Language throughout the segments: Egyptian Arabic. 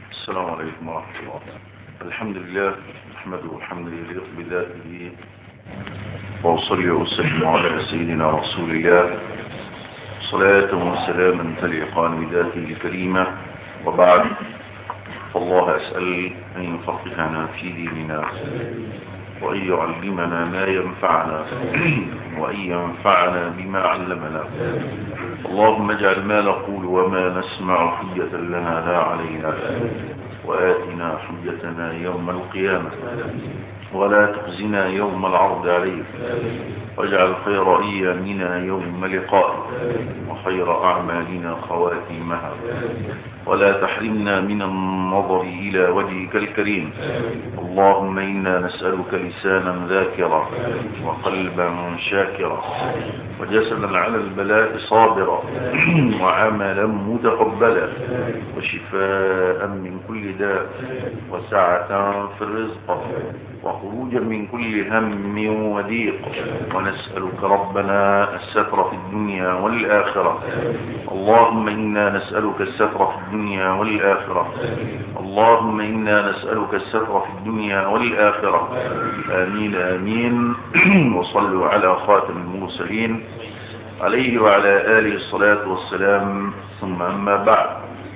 السلام عليكم ورحمة الله الحمد لله نحمده الحمد لله بذاته وأصلي وأسلم على سيدنا رسول الله صلاة وسلاما تليقان بذاته الكريمة وبعد فالله أسأل أن يفقهنا في ديننا وأن يعلمنا ما ينفعنا وأن ينفعنا بما علمنا اللهم اجعل ما نقول وما نسمع حجة لنا لا علينا وآتنا حجتنا يوم القيامة ولا تخزنا يوم العرض عليك واجعل خير أيامنا يوم لقائك وخير أعمالنا خواتيمها ولا تحرمنا من النظر إلى وجهك الكريم اللهم إنا نسألك لسانا ذاكرا وقلبا شاكرا وجسدا على البلاء صابرا وعملا متقبلا وشفاء من كل داء وسعة في الرزق وخروجا من كل هم وضيق ونسألك ربنا الستر في الدنيا والآخرة اللهم إنا نسألك الستر في الدنيا والآخرة اللهم إنا نسألك الستر في الدنيا والآخرة آمين آمين وصلوا على خاتم المرسلين عليه وعلى آله الصلاة والسلام ثم أما بعد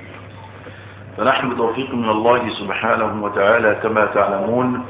فنحن بتوفيق من الله سبحانه وتعالى كما تعلمون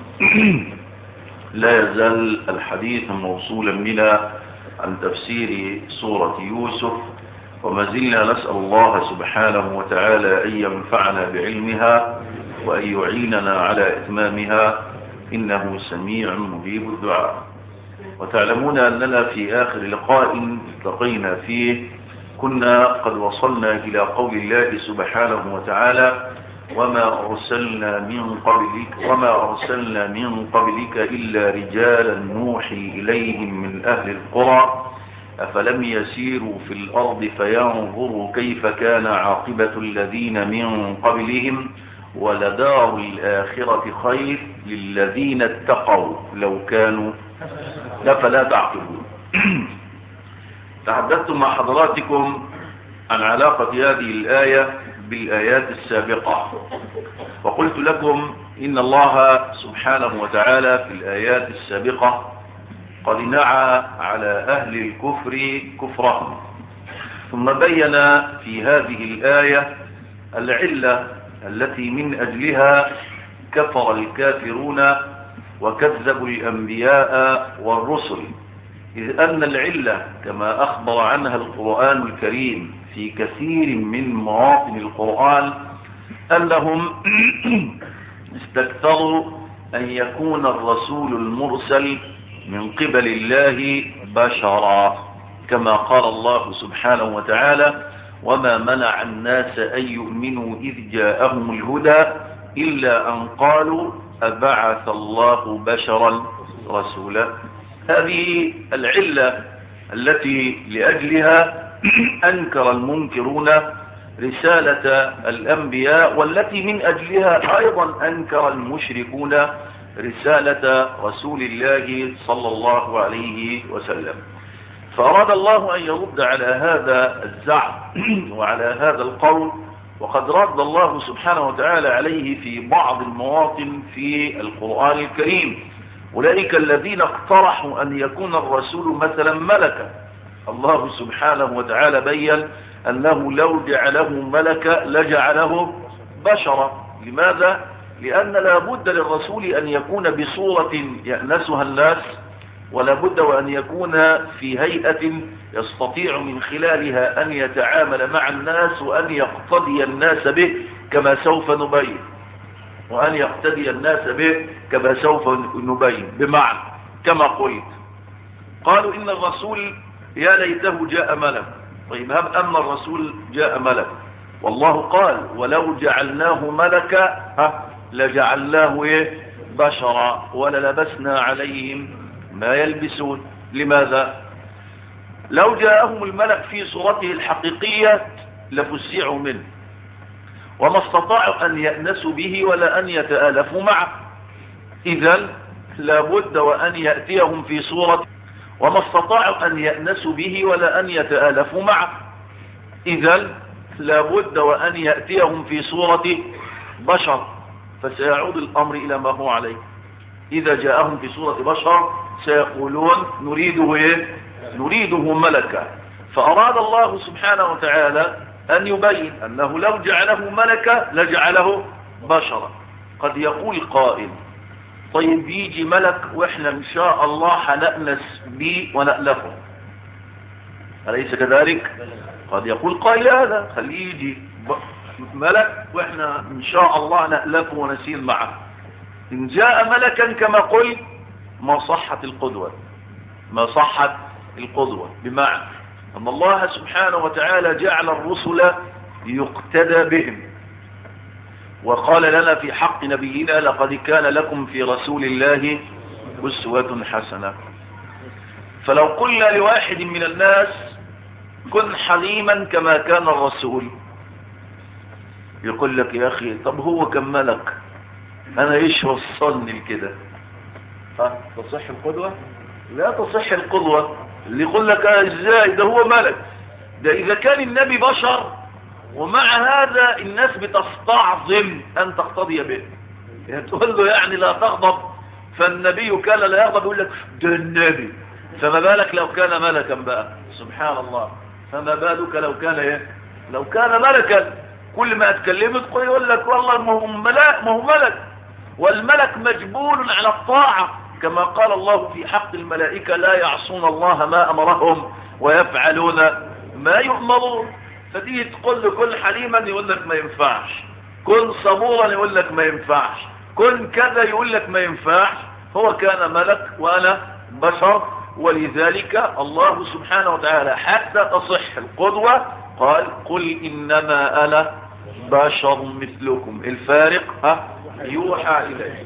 لا يزال الحديث موصولا بنا عن تفسير سورة يوسف وما زلنا نسأل الله سبحانه وتعالى أن ينفعنا بعلمها وأن يعيننا على إتمامها إنه سميع مجيب الدعاء وتعلمون أننا في آخر لقاء التقينا فيه كنا قد وصلنا إلى قول الله سبحانه وتعالى وما أرسلنا من قبلك وما أرسلنا من قبلك إلا رجالا نوحي إليهم من أهل القرى أفلم يسيروا في الأرض فينظروا كيف كان عاقبة الذين من قبلهم ولدار الآخرة خير للذين اتقوا لو كانوا فلا تعقلون تحدثت مع حضراتكم عن علاقة هذه الآية بالآيات السابقة وقلت لكم إن الله سبحانه وتعالى في الآيات السابقة قد نعى على أهل الكفر كفرهم ثم بين في هذه الآية العلة التي من أجلها كفر الكافرون وكذبوا الأنبياء والرسل إذ أن العلة كما أخبر عنها القرآن الكريم في كثير من مواطن القرآن أنهم استكثروا أن يكون الرسول المرسل من قبل الله بشرا كما قال الله سبحانه وتعالى وما منع الناس أن يؤمنوا إذ جاءهم الهدى إلا أن قالوا أبعث الله بشرا رسولا هذه العلة التي لأجلها أنكر المنكرون رسالة الأنبياء والتي من أجلها أيضا أنكر المشركون رسالة رسول الله صلى الله عليه وسلم فأراد الله أن يرد على هذا الزعم وعلى هذا القول وقد رد الله سبحانه وتعالى عليه في بعض المواطن في القرآن الكريم أولئك الذين اقترحوا أن يكون الرسول مثلا ملكا الله سبحانه وتعالى بين أنه لو جعله ملكا لجعله بشرا لماذا؟ لأن لا بد للرسول أن يكون بصورة يأنسها الناس ولا بد وأن يكون في هيئة يستطيع من خلالها أن يتعامل مع الناس وأن يقتدي الناس به كما سوف نبين وأن يقتدي الناس به كما سوف نبين بمعنى كما قلت قالوا إن الرسول يا ليته جاء ملك طيب هب أما الرسول جاء ملك والله قال ولو جعلناه ملكا ها لجعلناه إيه بشرا وللبسنا عليهم ما يلبسون لماذا لو جاءهم الملك في صورته الحقيقية لفزعوا منه وما استطاعوا أن يأنسوا به ولا أن يتآلفوا معه إذا لابد وأن يأتيهم في صورة وما استطاعوا أن يأنسوا به ولا أن يتآلفوا معه إذا لابد وأن يأتيهم في صورة بشر فسيعود الأمر إلى ما هو عليه إذا جاءهم في صورة بشر سيقولون نريده إيه نريده ملكا فأراد الله سبحانه وتعالى أن يبين أنه لو جعله ملكا لجعله بشرا قد يقول قائل طيب يجي ملك وإحنا إن شاء الله حنأنس به ونألفه أليس كذلك قد يقول قائل هذا خليه يجي ملك وإحنا إن شاء الله نألفه ونسير معه إن جاء ملكا كما قلت ما صحت القدوة ما صحت القدوة بمعنى أن الله سبحانه وتعالى جعل الرسل يقتدى بهم وقال لنا في حق نبينا لقد كان لكم في رسول الله أسوة حسنة فلو قلنا لواحد من الناس كن حليما كما كان الرسول يقول لك يا أخي طب هو كم ملك أنا إيش وصلني لكده ها تصح القدوة لا تصح القدوة اللي يقول لك ازاي ده هو ملك ده اذا كان النبي بشر ومع هذا الناس بتستعظم ان تقتضي به يعني تقول له يعني لا تغضب فالنبي كان لا يغضب يقول لك ده النبي فما بالك لو كان ملكا بقى سبحان الله فما بالك لو كان ايه لو كان ملكا كل ما اتكلمت تقول يقول لك والله ما هو ملك ما هو ملك والملك مجبول على الطاعه كما قال الله في حق الملائكة لا يعصون الله ما أمرهم ويفعلون ما يؤمرون فتيجي تقول له كن حليما يقول لك ما ينفعش كن صبورا يقول لك ما ينفعش كن كذا يقول لك ما ينفعش هو كان ملك وأنا بشر ولذلك الله سبحانه وتعالى حتى تصح القدوة قال قل إنما أنا بشر مثلكم الفارق ها يوحى إليه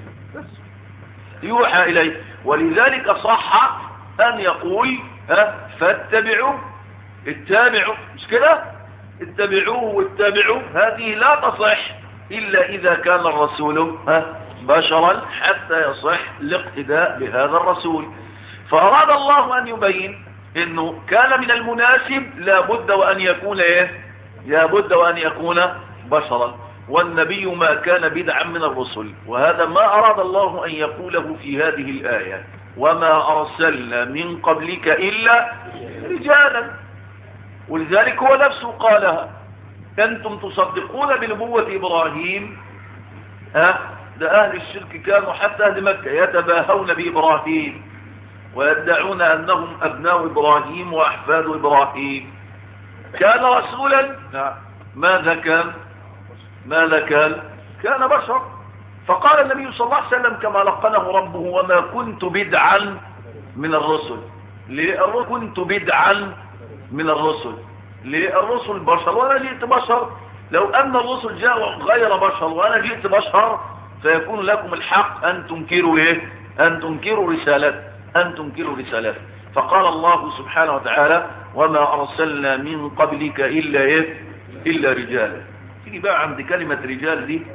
يوحى إليه ولذلك صح أن يقول ها فاتبعوا اتبعوا مش كده اتبعوه واتبعوا هذه لا تصح إلا إذا كان الرسول ها بشرا حتى يصح الاقتداء بهذا الرسول فأراد الله أن يبين أنه كان من المناسب لابد وأن يكون إيه لابد وأن يكون بشرا والنبي ما كان بدعا من الرسل وهذا ما أراد الله أن يقوله في هذه الآية وما أرسلنا من قبلك إلا رجالا ولذلك هو نفسه قالها أنتم تصدقون بنبوة إبراهيم ها ده أهل الشرك كانوا حتى أهل مكة يتباهون بإبراهيم ويدعون أنهم أبناء إبراهيم وأحفاد إبراهيم كان رسولا ماذا كان ماذا كان كان بشر فقال النبي صلى الله عليه وسلم كما لقنه ربه وما كنت بدعا من الرسل ليه كنت بدعا من الرسل ليه الرسل بشر وانا جئت بشر لو ان الرسل جاءوا غير بشر وانا جئت بشر فيكون لكم الحق ان تنكروا ايه ان تنكروا رسالات ان تنكروا رسالات فقال الله سبحانه وتعالى وما ارسلنا من قبلك الا ايه الا رجالا تيجي بقى عند كلمة رجال دي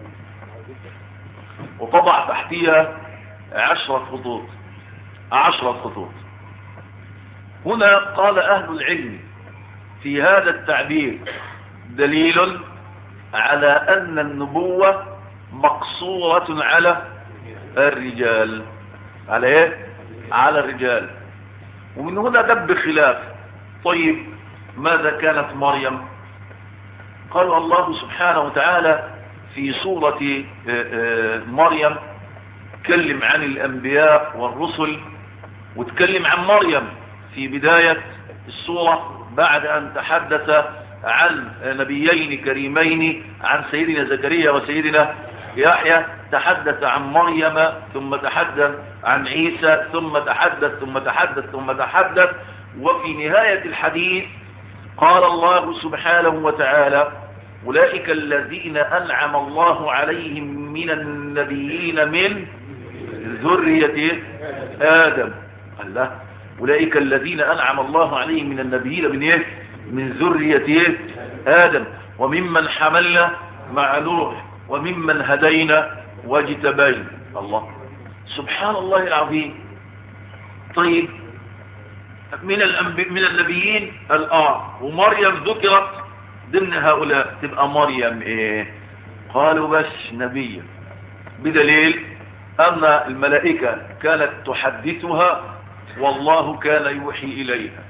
وطبع تحتيها عشرة خطوط عشرة خطوط هنا قال أهل العلم في هذا التعبير دليل على أن النبوة مقصورة على الرجال على ايه على الرجال ومن هنا دب خلاف طيب ماذا كانت مريم قال الله سبحانه وتعالى في سورة مريم تكلم عن الأنبياء والرسل وتكلم عن مريم في بداية السورة بعد أن تحدث عن نبيين كريمين عن سيدنا زكريا وسيدنا يحيى تحدث عن مريم ثم تحدث عن عيسى ثم تحدث ثم تحدث ثم تحدث وفي نهاية الحديث قال الله سبحانه وتعالى أولئك الذين أنعم الله عليهم من النبيين من ذرية آدم الله أولئك الذين أنعم الله عليهم من النبيين من إيه؟ من ذرية آدم وممن حملنا مع نوح وممن هدينا واجتبينا الله سبحان الله العظيم طيب من الأنبي من النبيين الآن ومريم ذكرت ضمن هؤلاء تبقى مريم ايه قالوا بس نبيا بدليل أن الملائكة كانت تحدثها والله كان يوحي إليها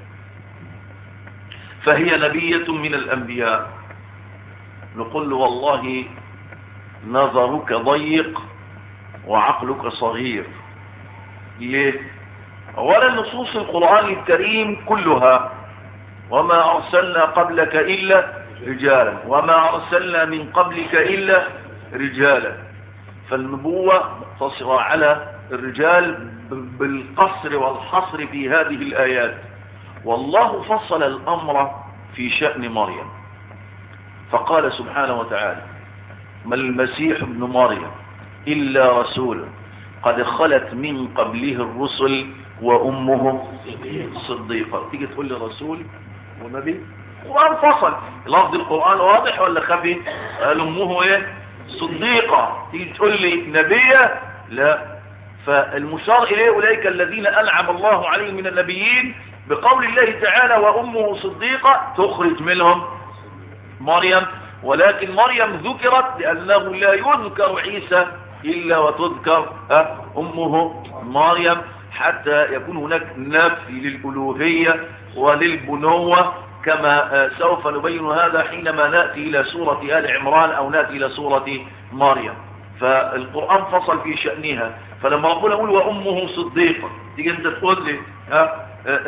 فهي نبية من الأنبياء نقول له والله نظرك ضيق وعقلك صغير ليه أولا نصوص القرآن الكريم كلها وما أرسلنا قبلك إلا رجالا وما أرسلنا من قبلك إلا رجالا فالنبوة مقتصرة على الرجال بالقصر والحصر في هذه الآيات والله فصل الأمر في شأن مريم فقال سبحانه وتعالى ما المسيح ابن مريم إلا رسول قد خلت من قبله الرسل وأمه صديقة تيجي تقول لي رسول ونبي القرآن فصل لفظ القرآن واضح ولا خفي قال أمه إيه صديقة تيجي تقول لي نبية لا فالمشار إليه أولئك الذين أنعم الله عليهم من النبيين بقول الله تعالى وأمه صديقة تخرج منهم مريم ولكن مريم ذكرت لأنه لا يذكر عيسى إلا وتذكر أمه مريم حتى يكون هناك نفي للألوهية وللبنوة كما سوف نبين هذا حينما نأتي إلى سورة آل عمران أو نأتي إلى سورة مريم فالقرآن فصل في شأنها فلما ربنا يقول وأمه صديقة تيجي أنت تقول لي ها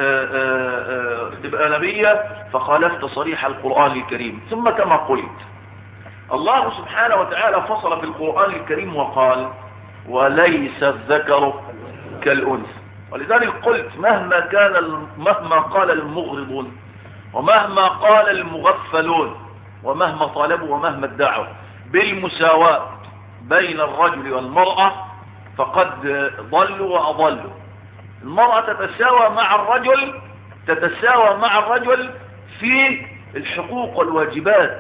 تبقى نبية فخالفت صريح القرآن الكريم ثم كما قلت الله سبحانه وتعالى فصل في القرآن الكريم وقال وليس الذكر كالأنثى ولذلك قلت مهما كان مهما قال المغرضون ومهما قال المغفلون ومهما طالبوا ومهما ادعوا بالمساواة بين الرجل والمرأة فقد ضلوا وأضلوا المرأة تتساوى مع الرجل تتساوى مع الرجل في الحقوق والواجبات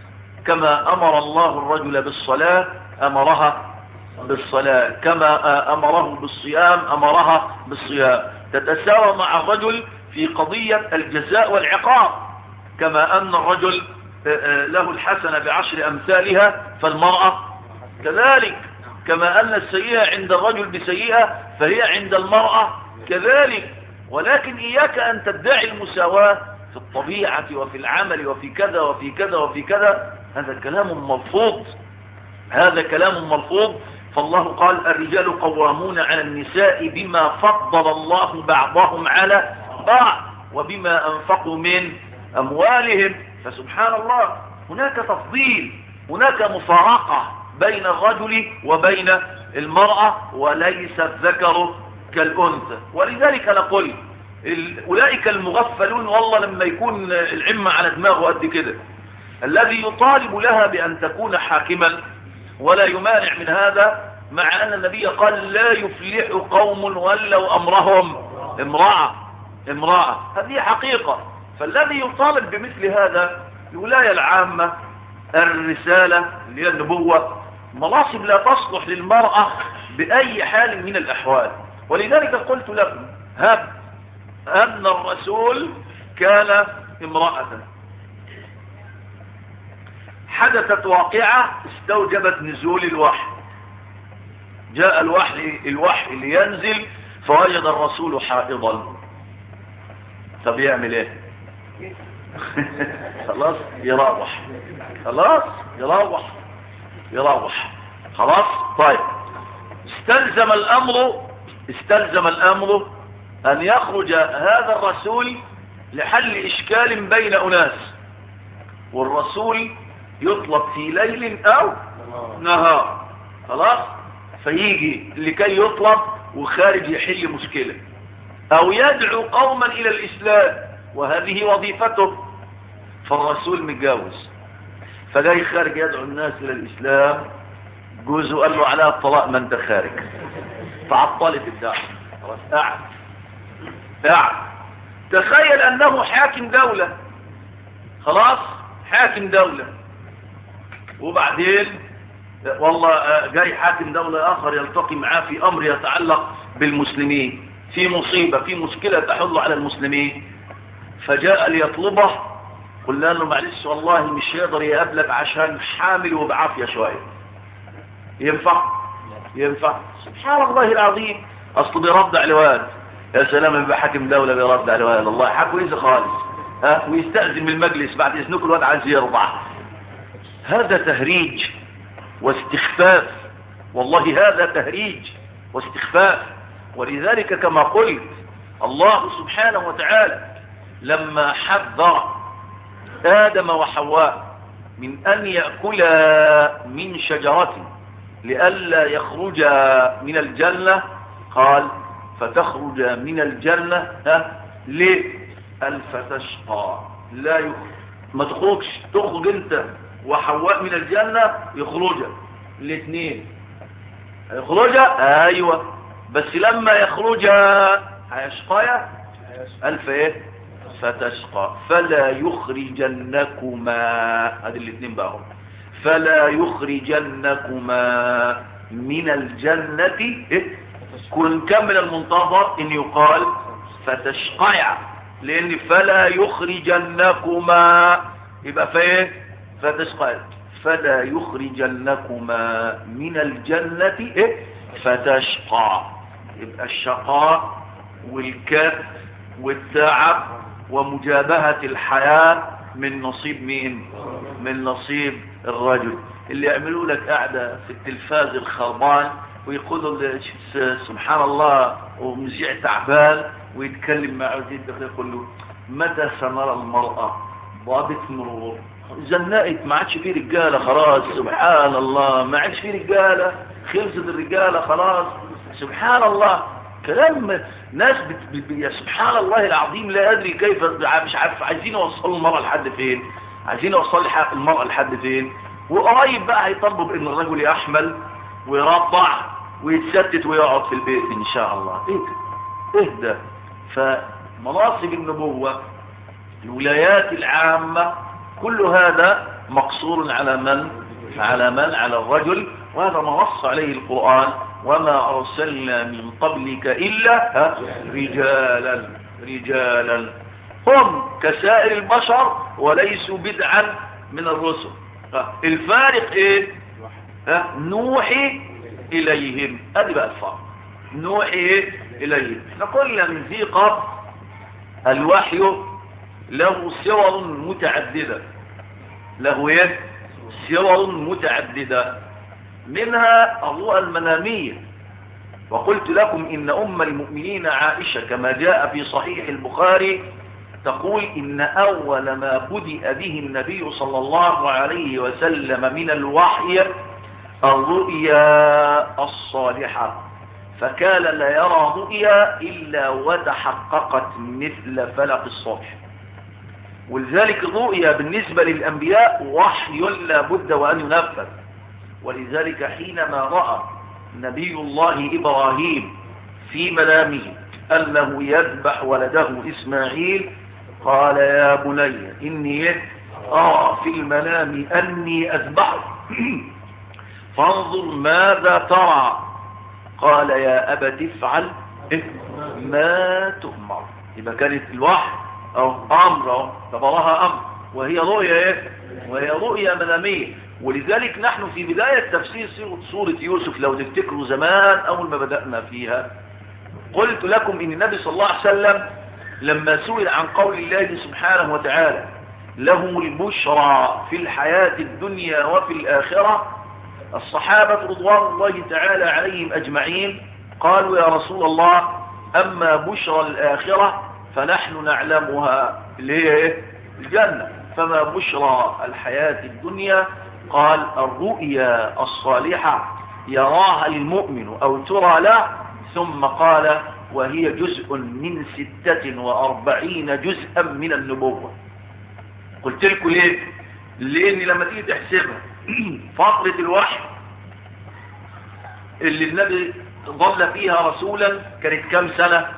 كما أمر الله الرجل بالصلاة أمرها بالصلاة كما أمره بالصيام أمرها بالصيام تتساوى مع الرجل في قضية الجزاء والعقاب كما أن الرجل له الحسنة بعشر أمثالها فالمرأة كذلك كما أن السيئة عند الرجل بسيئة فهي عند المرأة كذلك ولكن إياك أن تدعي المساواة في الطبيعة وفي العمل وفي كذا وفي كذا وفي كذا هذا كلام مرفوض هذا كلام مرفوض فالله قال الرجال قوامون على النساء بما فضل الله بعضهم على بعض وبما أنفقوا من أموالهم فسبحان الله هناك تفضيل هناك مفارقة بين الرجل وبين المرأة وليس الذكر كالأنثى ولذلك نقول أولئك المغفلون والله لما يكون العمة على دماغه قد كده الذي يطالب لها بأن تكون حاكما ولا يمانع من هذا مع أن النبي قال لا يفلح قوم ولوا أمرهم امرأة امرأة هذه حقيقة فالذي يطالب بمثل هذا الولاية العامة الرسالة اللي هي النبوة مناصب لا تصلح للمرأة بأي حال من الأحوال ولذلك قلت لكم هب أن الرسول كان امرأة حدثت واقعة استوجبت نزول الوحي جاء الوحي الوحي لينزل فوجد الرسول حائضا طب يعمل ايه خلاص يروح خلاص يروح يروح خلاص طيب استلزم الامر استلزم الامر ان يخرج هذا الرسول لحل اشكال بين اناس والرسول يطلب في ليل او نهار خلاص فيجي لكي يطلب وخارج يحل مشكلة او يدعو قوما الى الاسلام وهذه وظيفته فالرسول متجوز فجاي خارج يدعو الناس الى الاسلام جوزه قال له على الطلاق ما انت خارج فعطلت الدعوة خلاص قاعد قاعد تخيل انه حاكم دولة خلاص حاكم دولة وبعدين والله جاي حاكم دولة اخر يلتقي معاه في امر يتعلق بالمسلمين في مصيبة في مشكلة تحل على المسلمين فجاء ليطلبه قلنا له معلش والله مش يقدر يقابلك عشان حامل وبعافية شوية ينفع ينفع سبحان الله العظيم اصله بيرضع الواد يا سلام يبقى حاكم دولة بيرضع الواد الله حكوا اذا خالص ها ويستأذن من المجلس بعد اذنكم الواد عايز يرضع هذا تهريج واستخفاف والله هذا تهريج واستخفاف ولذلك كما قلت الله سبحانه وتعالى لما حذر آدم وحواء من أن يأكلا من شجرة لئلا يخرج من الجنة قال فتخرج من الجنة ها ليه قال فتشقى لا يخرج ما تخرجش تخرج انت وحواء من الجنة يخرج الاثنين يخرج ايوه بس لما يخرج هيشقى الف ايه فتشقى فلا يخرجنكما هذه الاثنين بقى هم فلا يخرجنكما من الجنة إيه؟ كن كمل المنتظر ان يقال فتشقيا لان فلا يخرجنكما يبقى فايه فتشقيا فلا يخرجنكما من الجنة إيه؟ فتشقى يبقى الشقاء والكد والتعب ومجابهة الحياة من نصيب مين من نصيب الرجل اللي يعملوا لك قاعدة في التلفاز الخربان ويقولوا سبحان الله ومذيع تعبان ويتكلم مع عزيز يقول له متى سنرى المرأة ضابط مرور زنقت ما عادش في رجالة خلاص سبحان الله ما عادش في رجالة خلصت الرجالة خلاص سبحان الله كلام ناس بت... بت... يا سبحان الله العظيم لا أدري كيف مش عارف عايزين يوصلوا المرأة لحد فين عايزين يوصلوا المرأة لحد فين وقريب بقى هيطلبوا بان الرجل يحمل ويرضع ويتستت ويقعد في البيت ان شاء الله ايه ده اهدى فمناصب النبوة الولايات العامة كل هذا مقصور على من على من على الرجل وهذا ما نص عليه القرآن وما أرسلنا من قبلك إلا رجالا رجالا هم كسائر البشر وليسوا بدعا من الرسل الفارق ايه ها نوحي اليهم ادي بقى الفرق نوحي ايه اليهم احنا قلنا من ذي قبل الوحي له صور متعددة له ايه صور متعددة منها الرؤى المنامية وقلت لكم ان ام المؤمنين عائشة كما جاء في صحيح البخاري تقول إن أول ما بدأ به النبي صلى الله عليه وسلم من الوحي الرؤيا الصالحة فكان لا يرى رؤيا إلا وتحققت مثل فلق الصبح ولذلك الرؤيا بالنسبة للأنبياء وحي لا بد وأن ينفذ ولذلك حينما رأى نبي الله إبراهيم في منامه أنه يذبح ولده إسماعيل قال يا بني إني أرى في المنام أني أذبحك فانظر ماذا ترى قال يا أبت افعل ما تؤمر يبقى كانت الوحي أو أمر فبراها أمر وهي رؤية إيه؟ وهي رؤية منامية ولذلك نحن في بداية تفسير سورة يوسف لو تفتكروا زمان أول ما بدأنا فيها قلت لكم إن النبي صلى الله عليه وسلم لما سئل عن قول الله سبحانه وتعالى لهم البشرى في الحياة الدنيا وفي الآخرة الصحابة رضوان الله تعالى عليهم أجمعين قالوا يا رسول الله أما بشرى الآخرة فنحن نعلمها اللي هي إيه؟ الجنة فما بشرى الحياة الدنيا قال الرؤيا الصالحة يراها المؤمن أو ترى له ثم قال وهي جزء من ستة وأربعين جزءا من النبوة قلت لكم ليه لأن لما تيجي تحسبها فترة الوحي اللي النبي ظل فيها رسولا كانت كم سنة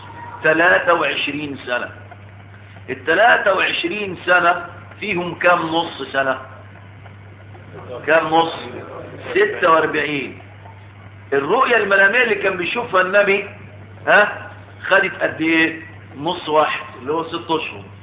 23 سنة ال 23 سنة فيهم كم نص سنة كم نص 46 الرؤية المنامية اللي كان بيشوفها النبي ها خدت قد ايه نص واحد اللي هو ست اشهر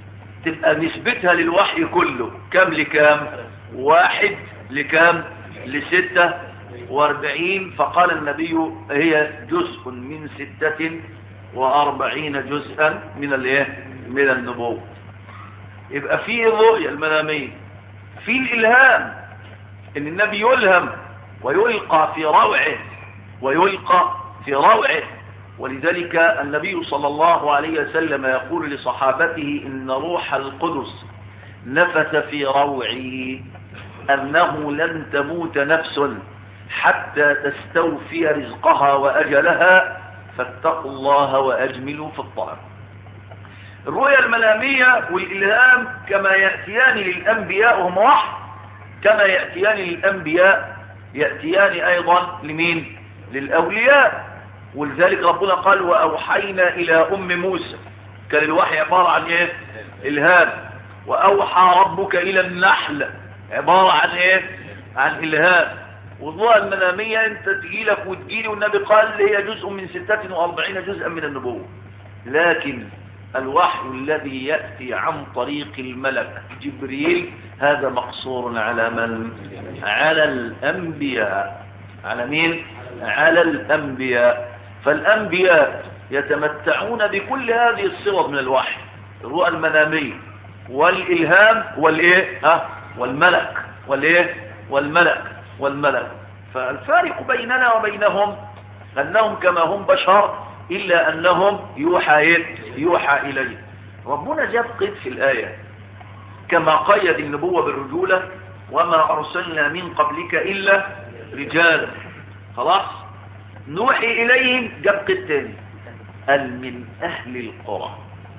تبقى نسبتها للوحي كله كم لكام واحد لكام لستة واربعين فقال النبي هي جزء من ستة واربعين جزءا من الايه من النبوة يبقى في الرؤية المنامية في الالهام ان النبي يلهم ويلقى في روعه ويلقى في روعه ولذلك النبي صلى الله عليه وسلم يقول لصحابته إن روح القدس نفث في روعي أنه لن تموت نفس حتى تستوفي رزقها وأجلها فاتقوا الله وأجملوا في الطلب الرؤيا المنامية والإلهام كما يأتيان للأنبياء وهم وحي كما يأتيان للأنبياء يأتيان أيضا لمين للأولياء ولذلك ربنا قال وأوحينا إلى أم موسى كان الوحي عبارة عن إيه إلهام وأوحى ربك إلى النحل عبارة عن إيه عن إلهام والرؤى المنامية أنت تجيلك وتجيلي والنبي قال هي جزء من ستة وأربعين جزءا من النبوة لكن الوحي الذي يأتي عن طريق الملك جبريل هذا مقصور على من على الأنبياء على مين على الأنبياء فالأنبياء يتمتعون بكل هذه الصور من الوحي الرؤى المنامية والإلهام والإيه ها والملك والإيه والملك والملك فالفارق بيننا وبينهم أنهم كما هم بشر إلا أنهم يوحى إيه؟ يوحى إليه ربنا جاب قيد في الآية كما قيد النبوة بالرجولة وما أرسلنا من قبلك إلا رجالا خلاص نوحي إليهم جاب قيد تاني قال من أهل القرى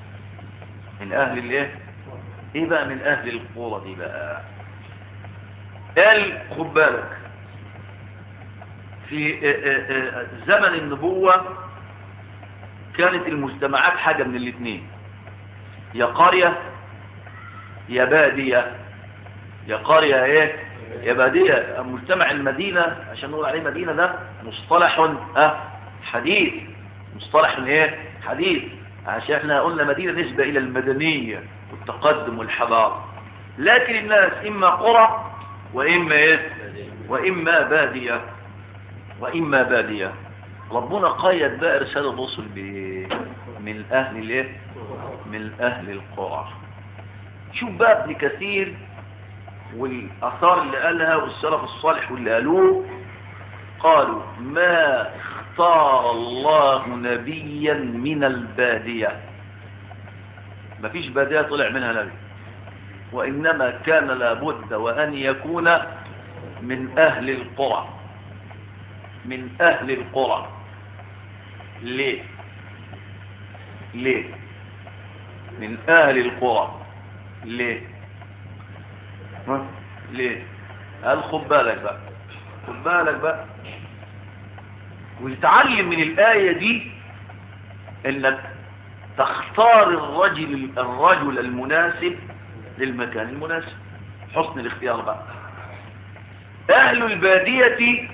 من أهل الايه ايه بقى من أهل القرى دي بقى قال خد بالك في زمن النبوة كانت المجتمعات حاجة من الاثنين يا قرية يا بادية يا قرية ايه يا بادية مجتمع المدينة عشان نقول عليه مدينة ده مصطلح اه حديث مصطلح ايه حديث عشان احنا قلنا مدينة نسبة الى المدنية والتقدم والحضارة لكن الناس اما قرى واما ايه واما بادية واما بادية ربنا قيد بقى رسالة الرسل من اهل الايه من اهل القرى شوف بقى ابن كثير والاثار اللي قالها والسلف الصالح واللي قالوه قالوا ما اختار الله نبيا من البادية مفيش بادية طلع منها نبي وإنما كان لابد وأن يكون من أهل القرى من أهل القرى ليه ليه من أهل القرى ليه ها؟ ليه قال خد بالك بقى خد بالك بقى وتتعلم من الآية دي انك تختار الرجل الرجل المناسب للمكان المناسب حسن الاختيار بقى اهل البادية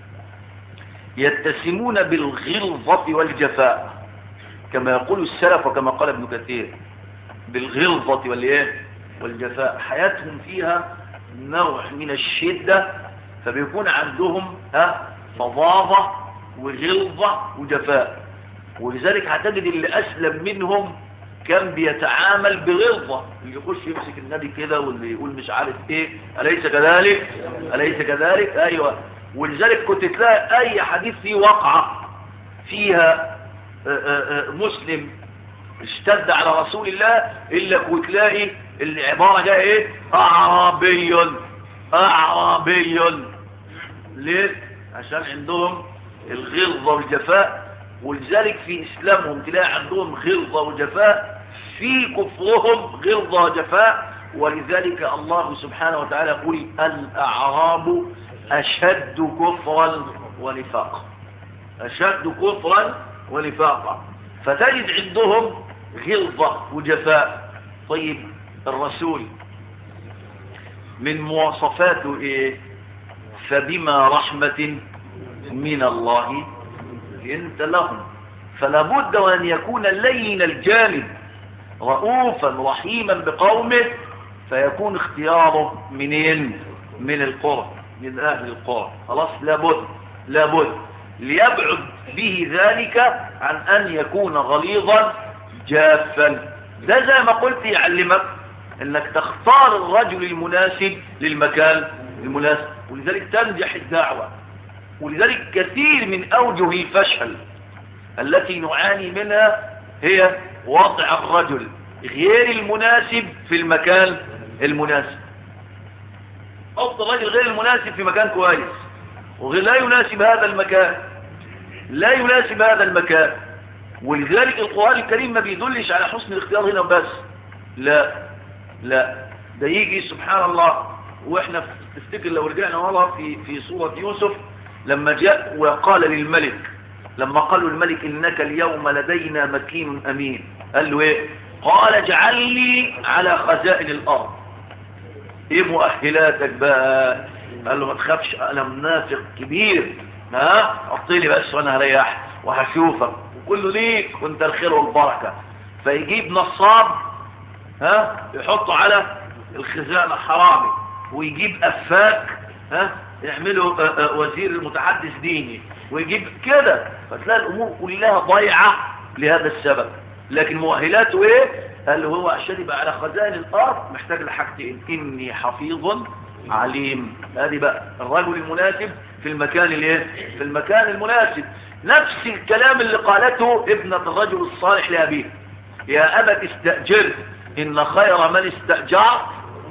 يتسمون بالغلظة والجفاء كما يقول السلف وكما قال ابن كثير بالغلظة والايه والجفاء حياتهم فيها نوع من الشدة فبيكون عندهم ها فظاظة وغلظة وجفاء ولذلك هتجد اللي أسلم منهم كان بيتعامل بغلظة اللي يخش يمسك النبي كده واللي يقول مش عارف ايه أليس كذلك أليس كذلك أيوة ولذلك كنت تلاقي أي حديث فيه وقعة فيها آآ آآ مسلم اشتد على رسول الله إلا وتلاقي العبارة جاء ايه أعرابي أعرابي ليه عشان عندهم الغلظة والجفاء ولذلك في إسلامهم تلاقي عندهم غلظة وجفاء في كفرهم غلظة وجفاء ولذلك الله سبحانه وتعالى يقول الأعراب أشد كفرا ونفاقا أشد كفرا ونفاقا فتجد عندهم غلظة وجفاء طيب الرسول من مواصفاته ايه فبما رحمة من الله انت لهم فلا بد وان يكون لين الجانب رؤوفا رحيما بقومه فيكون اختياره منين من القرى من اهل القرى خلاص لابد لابد ليبعد به ذلك عن ان يكون غليظا جافا ده زي ما قلت يعلمك انك تختار الرجل المناسب للمكان المناسب ولذلك تنجح الدعوة ولذلك كثير من اوجه الفشل التي نعاني منها هي وضع الرجل غير المناسب في المكان المناسب افضل رجل غير المناسب في مكان كويس ولا يناسب هذا المكان لا يناسب هذا المكان ولذلك القرآن الكريم ما بيدلش على حسن الاختيار هنا بس لا لا ده يجي سبحان الله واحنا تفتكر لو رجعنا ورا في في سورة يوسف لما جاء وقال للملك لما قالوا الملك انك اليوم لدينا مكين امين قال له ايه قال اجعل لي على خزائن الارض ايه مؤهلاتك بقى قال له ما تخافش انا منافق كبير ها حطيلي بس وانا هريح وهشوفك وكله ليك وانت الخير والبركة فيجيب نصاب ها يحطه على الخزانة حرامي ويجيب افاك ها يعمله وزير المتحدث ديني ويجيب كده فتلاقي الامور كلها ضيعة لهذا السبب لكن مؤهلاته ايه قال له هو عشان يبقى على خزائن الارض محتاج لحاجتين اني حفيظ عليم هذه بقى الرجل المناسب في المكان الايه في المكان المناسب نفس الكلام اللي قالته ابنة الرجل الصالح لأبيه يا أبت استأجر إن خير من استأجر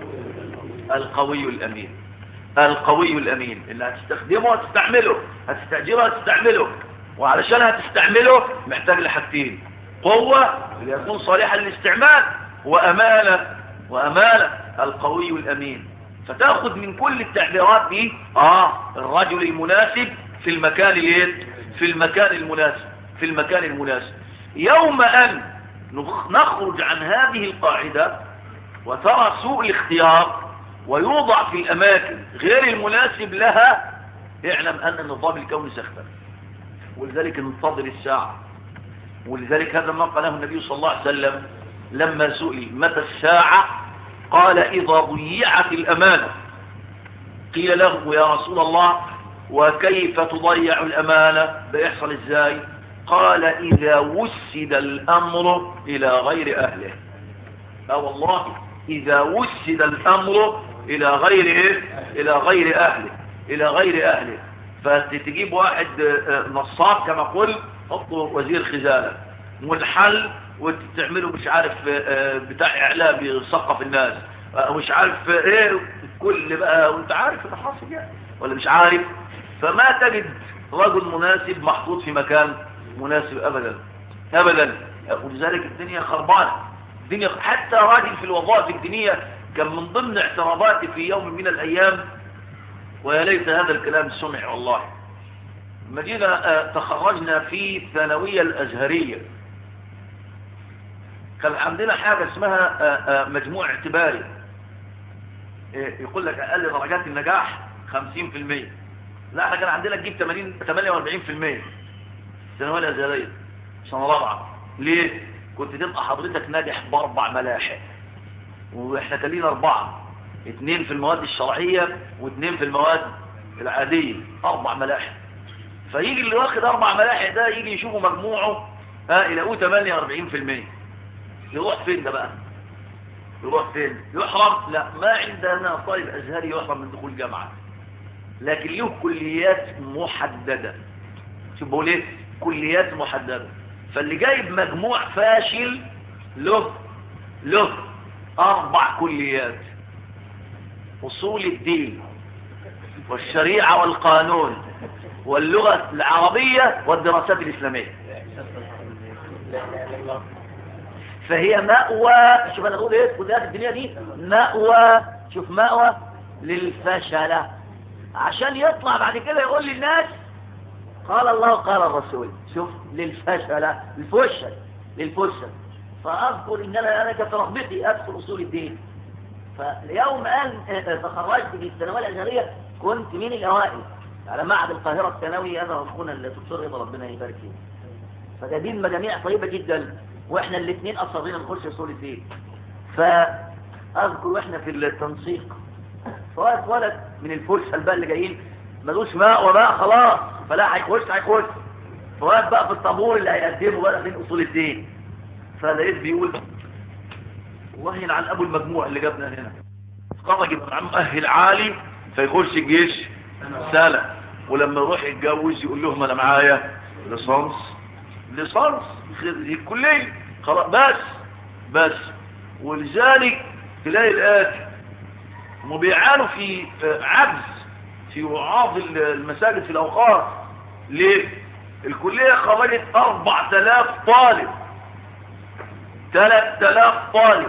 القوي الأمين القوي الأمين اللي هتستخدمه هتستعمله هتستأجره هتستعمله وعلشان هتستعمله محتاج لحاجتين قوة ليكون صالحا للاستعمال وأمانة وأمانة القوي الأمين فتأخذ من كل التعبيرات دي آه الرجل المناسب في المكان الايه في المكان المناسب في المكان المناسب يوم أن نخرج عن هذه القاعدة وترى سوء الاختيار ويوضع في الأماكن غير المناسب لها اعلم أن النظام الكوني سيختلف ولذلك انتظر الساعة ولذلك هذا ما قاله النبي صلى الله عليه وسلم لما سئل متى الساعة قال إذا ضيعت الأمانة قيل له يا رسول الله وكيف تضيع الأمانة ده يحصل ازاي قال إذا وسد الأمر إلى غير أهله لا والله إذا وسد الأمر إلى غير إيه؟ إلى غير أهله إلى غير أهله فتجيب واحد نصاب كما قلت حطه وزير خزانة والحل وتعمله مش عارف بتاع إعلام يثقف الناس مش عارف ايه كل بقى وانت عارف اللي حاصل يعني ولا مش عارف فما تجد رجل مناسب محطوط في مكان مناسب ابدا ابدا ولذلك الدنيا خربانه الدنيا حتى راجل في الوظائف الدينيه كان من ضمن اعتراضاتي في يوم من الايام ويا ليت هذا الكلام سمع والله لما جينا تخرجنا في الثانويه الازهريه كان عندنا حاجه اسمها مجموع اعتباري يقول لك اقل درجات النجاح 50% لا احنا كان عندنا تجيب 80 48% الثانويه الازهريه سنه رابعه ليه كنت تبقى حضرتك ناجح باربع ملاحق واحنا كان لينا اربعه اثنين في المواد الشرعيه واثنين في المواد العاديه اربع ملاحق فيجي اللي واخد اربع ملاحق ده يجي يشوفوا مجموعه ها يلاقوه 48% يروح فين ده بقى يروح فين يحرم لا ما عندنا طالب ازهري يحرم من دخول جامعه لكن له كليات محددة شوف بقول ايه كليات محددة فاللي جايب مجموع فاشل له له اربع كليات اصول الدين والشريعة والقانون واللغة العربية والدراسات الاسلامية فهي مأوى شوف انا اقول ايه كليات الدنيا دي مأوى شوف مأوى للفشلة عشان يطلع بعد كده يقول للناس قال الله قال الرسول شوف للفشل الفشل للفشل فأذكر إن أنا أنا كانت رغبتي أدخل أصول الدين فاليوم أن تخرجت في الثانوية الأزهرية كنت من الأوائل على معهد القاهرة الثانوي هذا أخونا الدكتور رضا ربنا يبارك فيه فده دين مجاميع طيبة جدا واحنا الاثنين اصرينا نخش اصول الدين فاذكر واحنا في التنسيق فوقت ولد من الفرشه بقى اللي جايين ملوش ماء وماء خلاص فلا هيخش هيخش فوقت بقى في الطابور اللي هيقدموا بقى من اصول الدين فلقيت بيقول وهن عن ابو المجموع اللي جابنا هنا خرج يبقى مؤهل عالي فيخش الجيش سنة ولما يروح يتجوز يقول لهم انا معايا ليسانس ليسانس الكلية خلاص بس بس ولذلك تلاقي الآتي هم بيعانوا في عجز في وعاظ المساجد في الأوقات ليه؟ الكلية خرجت 4000 طالب 3000 طالب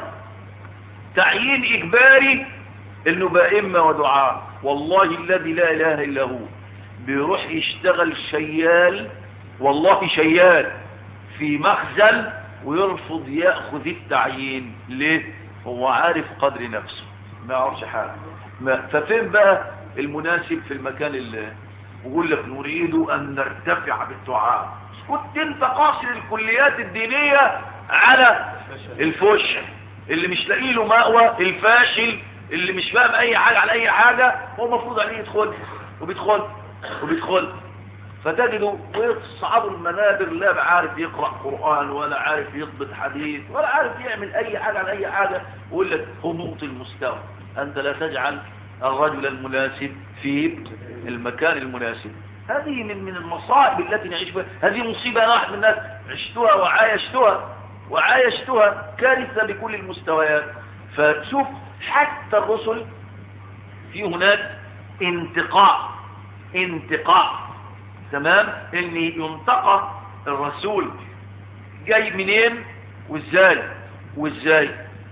تعيين إجباري انه بأئمة ودعاء والله الذي لا اله الا هو بيروح يشتغل شيال والله شيال في مخزن ويرفض يأخذ التعيين ليه هو عارف قدر نفسه ما يعرفش حاجة ما ففين بقى المناسب في المكان اللي بقول لك نريد ان نرتفع بالدعاء كنت انت قاصر الكليات الدينية على الفش اللي مش لاقي له مأوى الفاشل اللي مش فاهم اي حاجة على اي حاجة هو المفروض عليه يدخل وبيدخل وبيدخل فتجدوا ويصعدوا المنابر لا عارف يقرأ قرآن ولا عارف يضبط حديث ولا عارف يعمل اي حاجة على اي حاجة ويقول لك هبوط المستوى انت لا تجعل الرجل المناسب في المكان المناسب هذه من من المصائب التي نعيش بها هذه مصيبة انا واحد من الناس عشتها وعايشتها وعايشتها كارثة بكل المستويات فشوف حتى الرسل في هناك انتقاء انتقاء تمام ان ينتقى الرسول جاي منين وازاي وازاي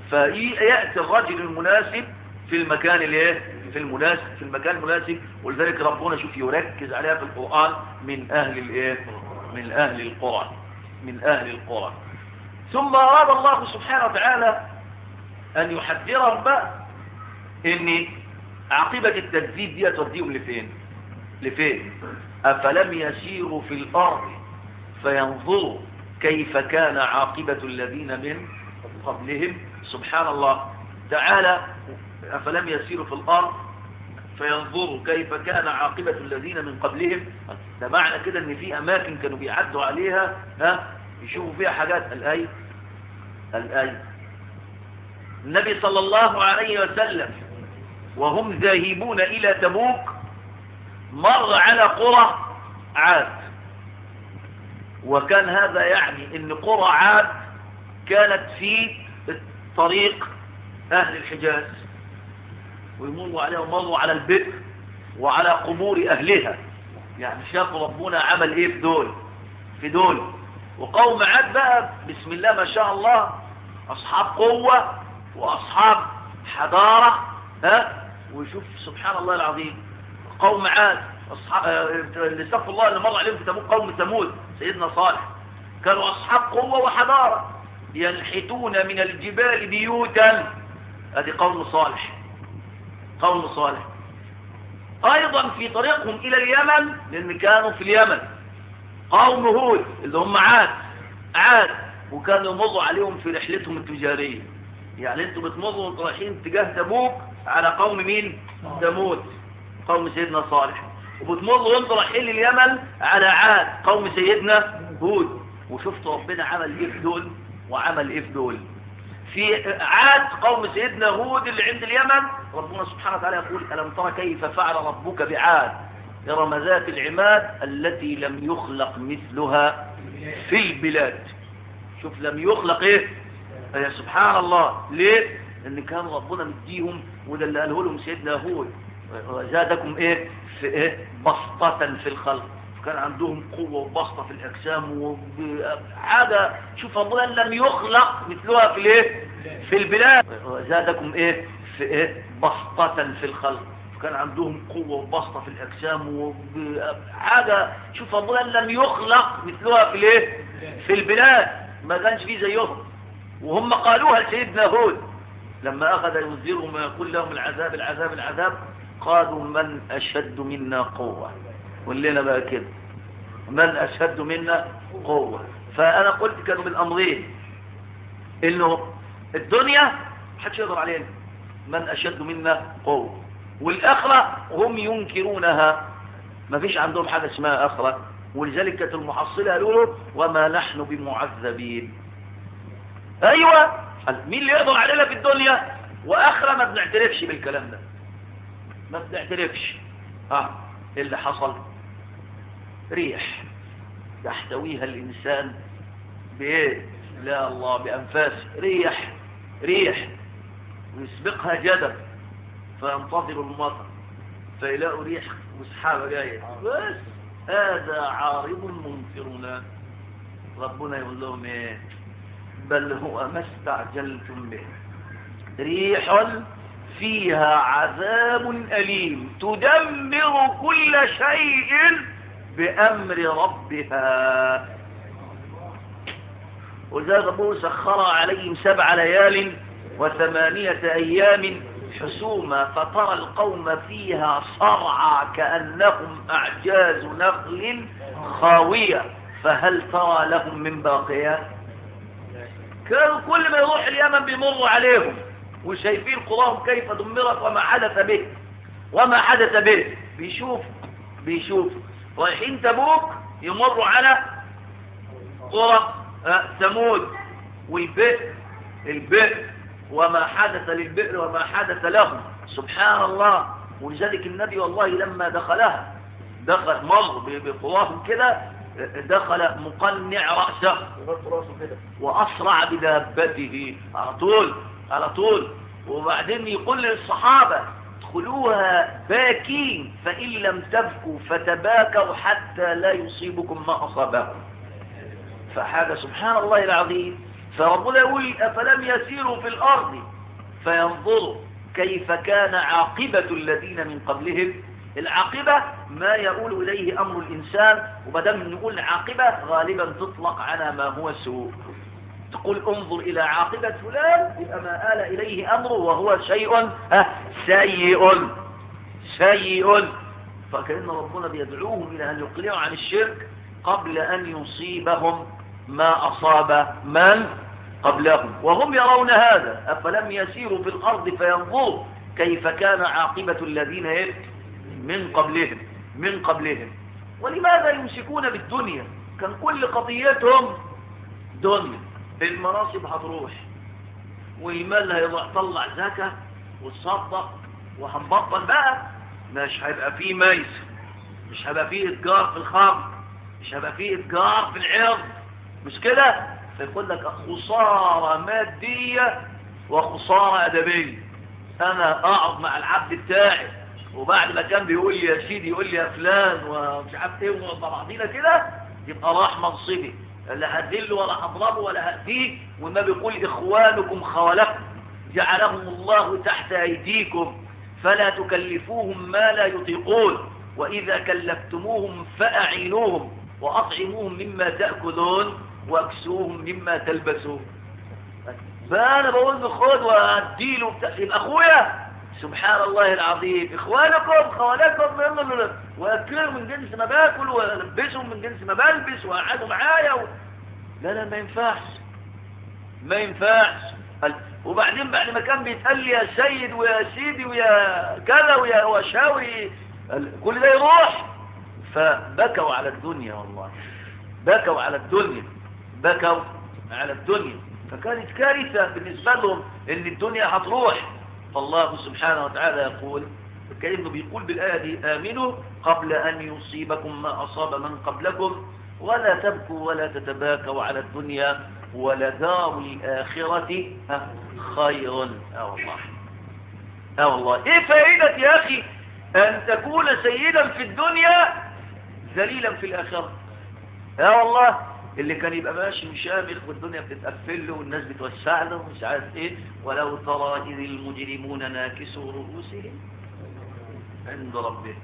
فيأتي الرجل المناسب في المكان الايه في المناسب في المكان المناسب ولذلك ربنا شوف يركز عليها في القرآن من اهل الايه من اهل القرى من اهل القرى ثم اراد الله سبحانه وتعالى ان يحذرهم بقى ان عاقبة التكذيب دي توديهم لفين لفين افلم يسيروا في الارض فينظروا كيف كان عاقبة الذين من قبلهم سبحان الله تعالى افلم يسيروا في الارض فينظروا كيف كان عاقبة الذين من قبلهم ده معنى كده ان في اماكن كانوا بيعدوا عليها ها يشوفوا فيها حاجات الآية الآية النبي صلى الله عليه وسلم وهم ذاهبون إلى تبوك مر على قرى عاد وكان هذا يعني ان قرى عاد كانت في طريق أهل الحجاز ويمروا عليهم مروا على البئر وعلى قبور أهلها يعني شافوا ربنا عمل ايه في دول في دول وقوم عاد بقى بسم الله ما شاء الله أصحاب قوة وأصحاب حضارة ها ويشوف سبحان الله العظيم قوم عاد أصحاب اللي سفوا الله اللي مر عليهم في تموت قوم ثمود سيدنا صالح كانوا أصحاب قوة وحضارة ينحتون من الجبال بيوتا هذه قوم صالح قوم صالح أيضا في طريقهم إلى اليمن لأن كانوا في اليمن قوم هود اللي هم عاد عاد وكانوا يمروا عليهم في رحلتهم التجارية يعني انتوا بتمروا وانتوا رايحين تجاه تبوك على قوم مين ثمود قوم سيدنا صالح وبتمروا وانتوا رايحين لليمن على عاد قوم سيدنا هود وشفتوا ربنا عمل ايه في دول وعمل ايه في دول في عاد قوم سيدنا هود اللي عند اليمن ربنا سبحانه وتعالى يقول ألم ترى كيف فعل ربك بعاد إرم ذات العماد التي لم يخلق مثلها في البلاد شوف لم يخلق ايه يا سبحان الله ليه ان كان ربنا مديهم وده اللي قاله لهم سيدنا هود وزادكم ايه في ايه بسطة في الخلق كان عندهم قوة وبسطة في الأجسام وحاجة شوف ربنا لم يخلق مثلها في الايه في البلاد وزادكم ايه في ايه بسطة في الخلق كان عندهم قوة وبسطة في الأجسام وحاجة شوف ربنا لم يخلق مثلها في الايه في البلاد ما كانش فيه زيهم وهم قالوها لسيدنا هود لما أخذ ينذرهم ويقول لهم العذاب العذاب العذاب قالوا من أشد منا قوة ولنا بقى كده من أشد منا قوة فأنا قلت كانوا بالأمرين انه الدنيا محدش يقدر علينا من اشد منا قوة والاخرة هم ينكرونها ما فيش عندهم حاجة اسمها اخرة ولذلك كانت المحصلة قالوا له وما نحن بمعذبين ايوه قال مين اللي يقدر علينا في الدنيا واخرة ما بنعترفش بالكلام ده ما بنعترفش اه إيه اللي حصل ريح يحتويها الانسان بايه لا الله بانفاس ريح ريح ويسبقها جدب فينتظر المطر فيلاقوا ريح وسحابة جاية بس هذا عارض ممطرنا ربنا يقول لهم ايه بل هو ما استعجلتم به ريح فيها عذاب أليم تدمر كل شيء بأمر ربها وذلك أبوه سخر عليهم سبع ليال وثمانية أيام حسوما فترى القوم فيها صرعى كأنهم أعجاز نخل خاوية فهل ترى لهم من باقية كانوا كل ما يروح اليمن بيمروا عليهم وشايفين قراهم كيف دمرت وما حدث به وما حدث به بيشوف بيشوف رايحين تبوك يمروا على قرى ثمود والبئر البئر وما حدث للبئر وما حدث لهم سبحان الله ولذلك النبي والله لما دخلها دخل مر بقراهم كده دخل مقنع رأسه وأسرع بدابته على طول على طول وبعدين يقول للصحابة ادخلوها باكين فإن لم تبكوا فتباكوا حتى لا يصيبكم ما أصابهم فحاجة سبحان الله العظيم فربنا يقول أفلم يسيروا في الأرض فينظروا كيف كان عاقبة الذين من قبلهم العاقبة ما يقول إليه أمر الإنسان ومدام نقول عاقبة غالبا تطلق على ما هو سوء تقول انظر إلى عاقبة فلان يبقى ما آل إليه أمره وهو شيء سيء سيء فكأن ربنا بيدعوهم إلى أن يقلعوا عن الشرك قبل أن يصيبهم ما أصاب من قبلهم وهم يرون هذا أفلم يسيروا في الأرض فينظروا كيف كان عاقبة الذين من قبلهم من قبلهم ولماذا يمسكون بالدنيا كان كل قضيتهم دنيا المناصب هتروح والمال هيطلع زكاة وتصدق وهنبطل بقى مش هيبقى فيه ميس مش هيبقى فيه اتجار في الخمر مش هيبقى فيه اتجار في العرض مش كده فيقول لك خسارة مادية وخسارة أدبية أنا أقعد مع العبد بتاعي وبعد ما كان بيقول لي يا سيدي يقول لي يا فلان ومش عارف ايه ونقعد مع بعضينا كده يبقى راح منصبي لا هدله ولا هضربه ولا هأذيه والنبي يقول إخوانكم خوالكم جعلهم الله تحت أيديكم فلا تكلفوهم ما لا يطيقون وإذا كلفتموهم فأعينوهم وأطعموهم مما تأكلون واكسوهم مما تلبسون فأنا بقول له خد وأديله يبقى أخويا سبحان الله العظيم إخوانكم خوالكم وأكلهم من جنس ما باكل وألبسهم من جنس ما بلبس وأقعدوا معايا و... لا لا ما ينفعش ما ينفعش وبعدين بعد ما كان بيتقال لي يا سيد ويا سيدي ويا كذا ويا وشاوي كل ده يروح فبكوا على الدنيا والله بكوا على الدنيا بكوا على الدنيا فكانت كارثة بالنسبة لهم ان الدنيا هتروح فالله سبحانه وتعالى يقول كأنه بيقول بالآية دي آمنوا قبل أن يصيبكم ما أصاب من قبلكم ولا تبكوا ولا تتباكوا على الدنيا ولدار الآخرة خير اه والله اه والله ايه فائدة يا أخي أن تكون سيدا في الدنيا ذليلا في الآخرة اه والله اللي كان يبقى ماشي مشامخ والدنيا بتتقفل له والناس بتوسع له ومش عارف ايه ولو ترى إذ المجرمون ناكسوا رؤوسهم عند ربهم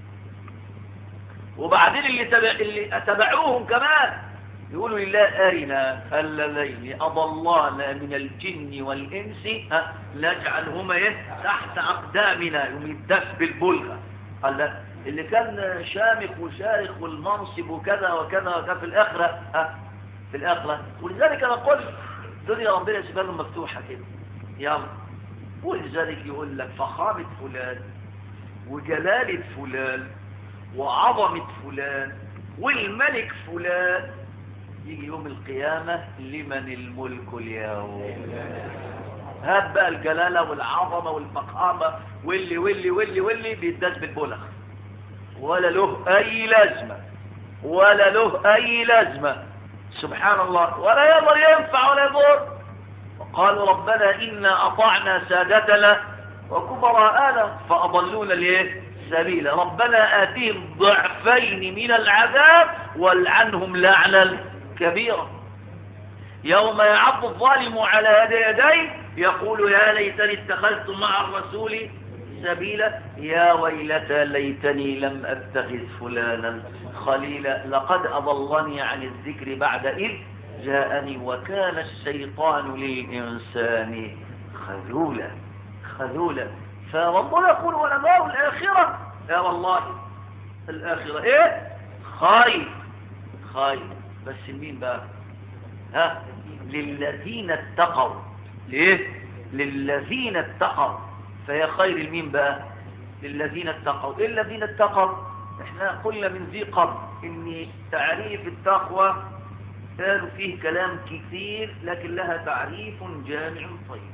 وبعدين اللي, تبع اللي أتبعوهم كمان يقولوا لله أرنا اللذين أضلانا من الجن والإنس ها نجعلهما إيه تحت أقدامنا يوم يدف بالبلغة قال لا اللي كان شامخ وشارخ والمنصب وكذا وكذا وكذا في الآخرة ها في الآخرة ولذلك أنا قلت الدنيا ربنا يسيبها لهم مفتوحة كده يلا ولذلك يقول لك فخامة فلان وجلالة فلان وعظمة فلان والملك فلان يجي يوم القيامة لمن الملك اليوم هات بقى الجلالة والعظمة والفخامة واللي واللي واللي واللي بيداس بالبلخ ولا له أي لازمة ولا له أي لازمة سبحان الله ولا يقدر ينفع ولا يضر وقالوا ربنا إنا أطعنا سادتنا وكبراءنا فأضلونا ليه سبيلا ربنا آتيهم ضعفين من العذاب والعنهم لعنا كبيرا يوم يعض الظالم على يد يديه يقول يا ليتني اتخذت مع الرسول سبيلا يا ويلتى ليتني لم اتخذ فلانا خليلا لقد اضلني عن الذكر بعد اذ جاءني وكان الشيطان للانسان خذولا خذولا فربنا يقول ولدار الاخره يا والله الاخره ايه خير خير بس مين بقى ها للذين اتقوا ليه للذين اتقوا فهي خير المين بقى للذين اتقوا ايه الذين اتقوا احنا قلنا من ذي قبل ان تعريف التقوى قالوا فيه كلام كثير لكن لها تعريف جامع طيب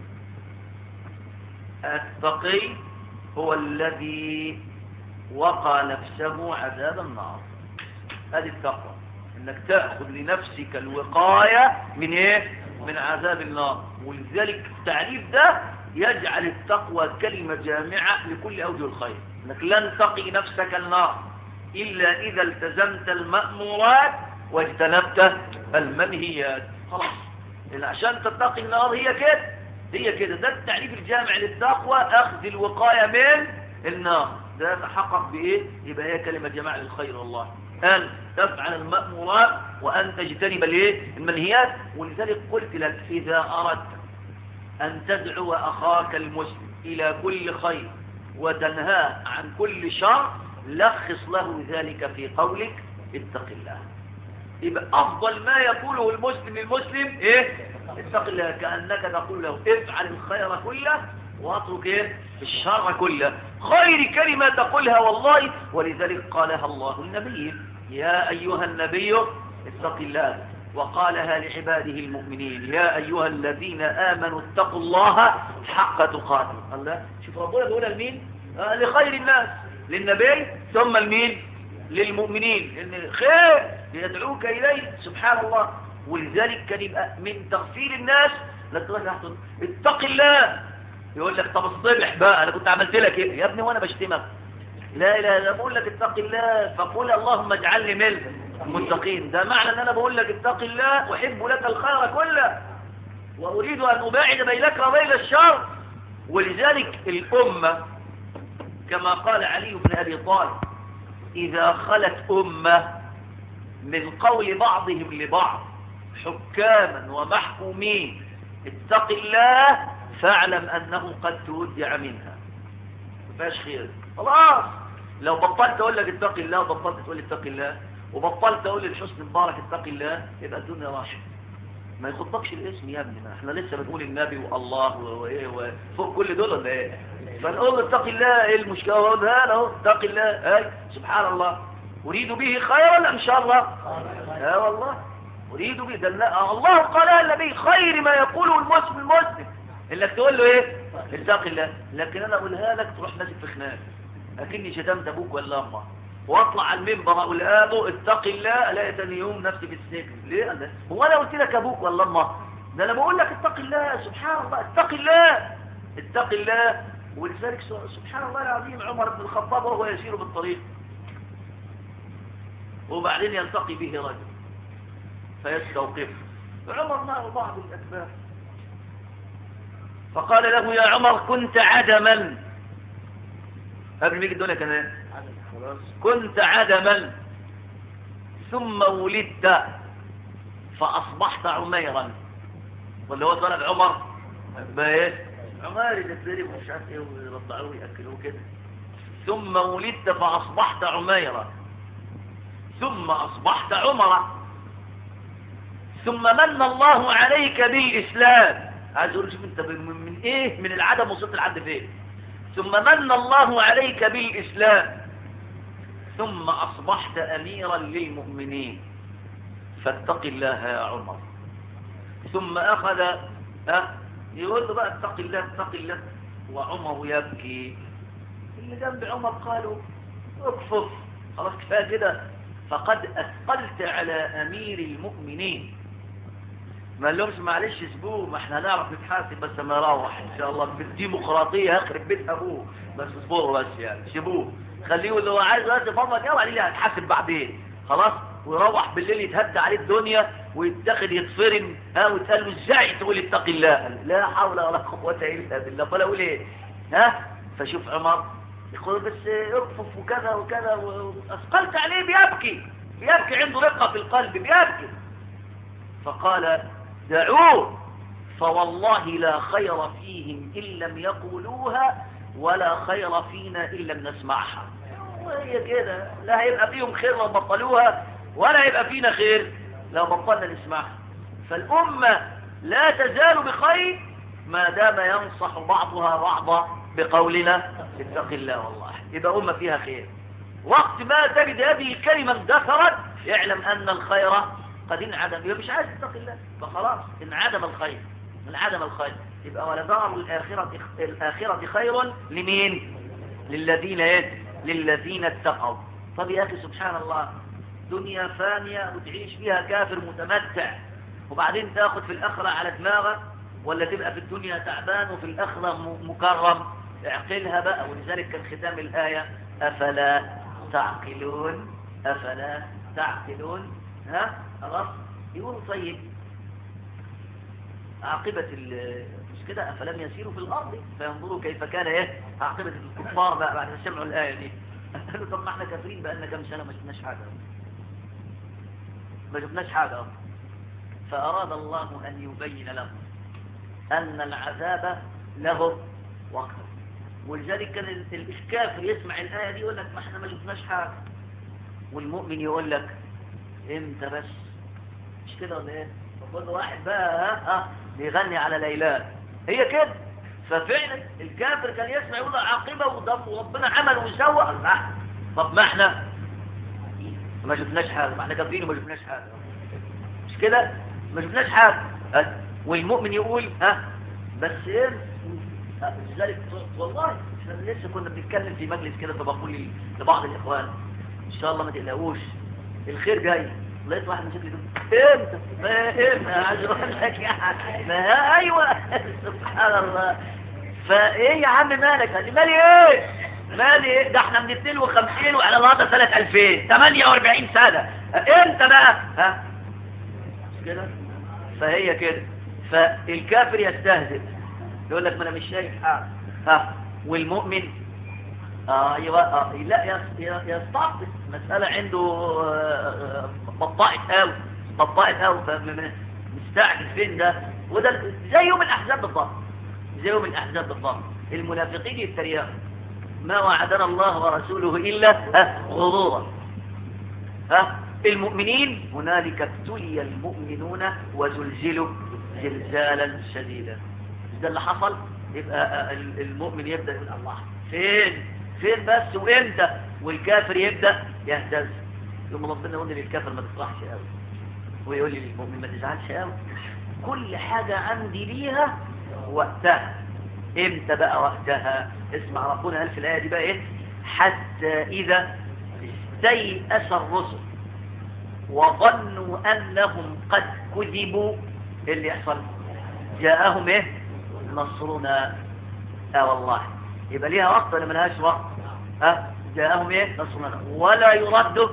التقي هو الذي وقى نفسه عذاب النار هذه التقوى انك تأخذ لنفسك الوقاية من ايه من عذاب النار ولذلك التعريف ده يجعل التقوى كلمة جامعة لكل أوجه الخير انك لن تقي نفسك النار إلا إذا التزمت المأمورات واجتنبت المنهيات خلاص عشان تتقي النار هي كده هي كده ده التعريف الجامع للتقوى أخذ الوقاية من النار ده يتحقق بإيه يبقى هي كلمة جماعة للخير والله أن تفعل المأمورات وأن تجتنب الايه المنهيات ولذلك قلت لك إذا أردت أن تدعو أخاك المسلم إلى كل خير وتنهاه عن كل شر لخص له ذلك في قولك اتق الله يبقى أفضل ما يقوله المسلم للمسلم إيه اتق الله كأنك تقول له افعل الخير كله واترك ايه الشر كله خير كلمة تقولها والله ولذلك قالها الله النبي يا أيها النبي اتق الله وقالها لعباده المؤمنين يا أيها الذين آمنوا اتقوا الله حق تقاته الله شوف ربنا بيقولها لمين آه لخير الناس للنبي ثم المين للمؤمنين إن خير يدعوك إليه سبحان الله ولذلك كان يبقى من تغفير الناس لا تقول اتق الله يقول لك طب اصطبح بقى انا كنت عملت لك ايه يا ابني وانا بشتمك لا لا لا بقول لك اتق الله فقول اللهم اجعلني من المتقين ده معنى ان انا بقول لك اتق الله واحب لك الخير كله واريد ان اباعد بينك وبين الشر ولذلك الامه كما قال علي بن ابي طالب اذا خلت امه من قول بعضهم لبعض حكاما ومحكومين اتق الله فاعلم انه قد تودع منها مفيهاش خير خلاص لو بطلت اقول لك اتق الله وبطلت تقول اتق الله وبطلت اقول للحسن مبارك اتق الله يبقى الدنيا راشده ما يخطكش الاسم يا ابني ما احنا لسه بنقول النبي والله وايه وفوق كل دول ولا ايه فنقول اتق الله ايه المشكله اهو ده اهو اتق الله اي سبحان الله اريد به خيرا ان شاء الله اه والله اريد به ده الله قال النبي خير ما يقوله المسلم المسلم انك تقول له ايه اتق الله لكن انا اقولها لك تروح ماسك في خناق اكني شتمت ابوك ولا امك واطلع على المنبر اقول ابو اتق الله الاقي ثاني يوم نفسي في السجن ليه ده هو انا قلت لك ابوك ولا امك ده انا بقول لك اتق الله سبحان الله اتق الله اتق الله ولذلك سبحان الله العظيم عمر بن الخطاب وهو يسير بالطريق وبعدين يلتقي به رجل فيستوقفه عمر معه بعض الاتباع فقال له يا عمر كنت عدما قبل ما يجي الدنيا كان كنت عدما ثم ولدت فأصبحت عميرا ولا هو طلب عمر ما ايه عمار يدرب مش عارف ايه ويرضعوه ويأكلوه كده ثم ولدت فأصبحت عميرا ثم أصبحت عمرا ثم من الله عليك بالإسلام عايز اقول شوف انت من, من ايه من العدم وصلت لحد فين ثم من الله عليك بالإسلام ثم أصبحت أميرا للمؤمنين فاتق الله يا عمر ثم أخذ أه يقول له بقى اتق الله اتق الله وعمر يبكي اللي جنب عمر قالوا اكفف خلاص كفايه كده فقد أثقلت على أمير المؤمنين ما لهمش معلش اسبوه ما احنا نعرف نتحاسب بس ما يروح ان شاء الله بالديمقراطيه هخرب بيت ابوه بس اصبروا بس يعني سيبوه خليه اللي هو عايز بس فضلك قوي عليه هتحاسب بعدين خلاص ويروح بالليل يتهدى عليه الدنيا ويتاخد يتفرن ها ويتقال له ازاي تقول اتق الله لا حول ولا قوه الا بالله فلا اقول ايه ها فشوف عمر يقول بس اكفف وكذا وكذا واثقلت عليه بيبكي بيبكي عنده رقه في القلب بيبكي فقال دعوه فوالله لا خير فيهم إن لم يقولوها ولا خير فينا إن لم نسمعها وهي كده لا هيبقى فيهم خير لو بطلوها ولا هيبقى فينا خير لو بطلنا نسمعها فالأمة لا تزال بخير ما دام ينصح بعضها بعضا بقولنا اتق الله والله يبقى أمة فيها خير وقت ما تجد هذه الكلمة اندثرت اعلم أن الخير قد انعدم يبقى مش عايز تتق الله فخلاص انعدم الخير انعدم الخير يبقى ولدار الآخرة, الآخرة خير لمين للذين يد للذين اتقوا طب يا أخي سبحان الله دنيا فانية وتعيش فيها كافر متمتع وبعدين تاخد في الآخرة على دماغك ولا تبقى في الدنيا تعبان وفي الآخرة مكرم اعقلها بقى ولذلك كان ختام الآية أفلا تعقلون أفلا تعقلون ها خلاص يقولوا طيب عاقبة مش كده أفلم يسيروا في الأرض فينظروا كيف كان ايه عاقبة الكفار بقى بعد ما سمعوا الآية دي قالوا طب ما احنا كافرين بقى لنا كام سنة ما شفناش حاجة ما شفناش حاجة فأراد الله أن يبين لهم أن العذاب له وقت ولذلك كان الكافر يسمع الآية دي يقول لك ما احنا ما شفناش حاجة والمؤمن يقول لك امتى بس مش كده ولا ايه فكل واحد بقى ها ها بيغني على ليلى هي كده ففعلا الكافر كان يسمع يقول عاقبه وضم وربنا عمل وسوى طب ما احنا ما شفناش حاجه ما احنا كافرين وما شفناش حاجه مش كده ما شفناش حاجه والمؤمن يقول ها بس ايه لذلك والله احنا لسه كنا بنتكلم في مجلس كده فبقول لبعض الاخوان ان شاء الله ما تقلقوش الخير جاي لقيت واحد من شكل امتى ما عايز اقول لك يعني ما ايوه سبحان الله فايه يا عم مالك قال لي مالي ايه مالي ايه ده احنا من 52 وعلى النهارده سنه 2000 48 سنه امتى بقى ها مش كده فهي كده فالكافر يستهزئ يقول لك ما انا مش شايف حاجه ها والمؤمن آه يبقى آه لا يستعطف مسألة عنده آه بطائت قوي بطائت قوي فمستعجل فين ده وده زي يوم الأحزاب بالضبط زي يوم الأحزاب بالضبط المنافقين يتريقوا ما وعدنا الله ورسوله إلا ها غرورا ها المؤمنين هنالك ابتلي المؤمنون وزلزلوا زلزالا شديدا ده اللي حصل يبقى المؤمن يبدأ يقول الله فين فين بس وامتى والكافر يبدأ يهتز يوم ربنا يقول لي للكافر ما تفرحش قوي ويقول لي للمؤمن ما تزعلش قوي كل حاجة عندي ليها وقتها امتى بقى وقتها اسمع ربنا قال في الآية دي بقى ايه حتى إذا استيأس الرسل وظنوا أنهم قد كذبوا ايه اللي يحصل جاءهم ايه نصرنا اه والله يبقى ليها وقت ولا ملهاش وقت ها جاءهم ايه نصرنا ولا يرد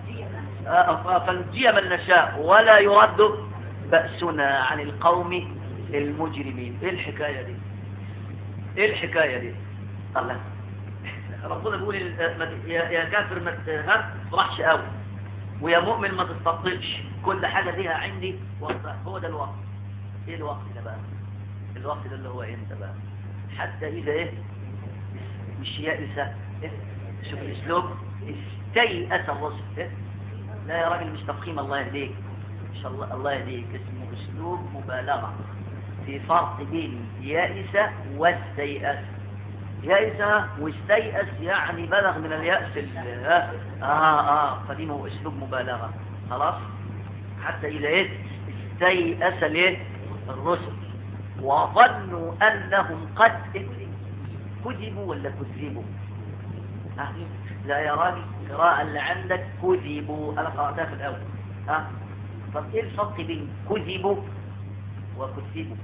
فنجي من نشاء ولا يرد بأسنا عن القوم المجرمين ايه الحكاية دي ايه الحكاية دي الله ربنا بيقول يا يا كافر ما تفرحش قوي ويا مؤمن ما تستبطئش كل حاجة ليها عندي وقتها هو ده الوقت ايه الوقت ده بقى الوقت ده اللي هو امتى بقى حتى اذا ايه مش يائسة إيه؟ شوف الاسلوب استيأس الرسل إيه؟ لا يا راجل مش تفخيم الله يهديك ان شاء الله الله يهديك اسمه اسلوب مبالغه في فرق بين يائس واستيأس يائس واستيأس يعني بلغ من اليأس اه اه, آه فدي هو اسلوب مبالغه خلاص حتى اذا ايه استيأس ليه الرسل وظنوا انهم قد كذبوا ولا كذبوا ها لا يا راجل قراءة اللي عندك كذبوا انا قرأتها في الاول ها طب ايه الفرق بين كذبوا وكذبوا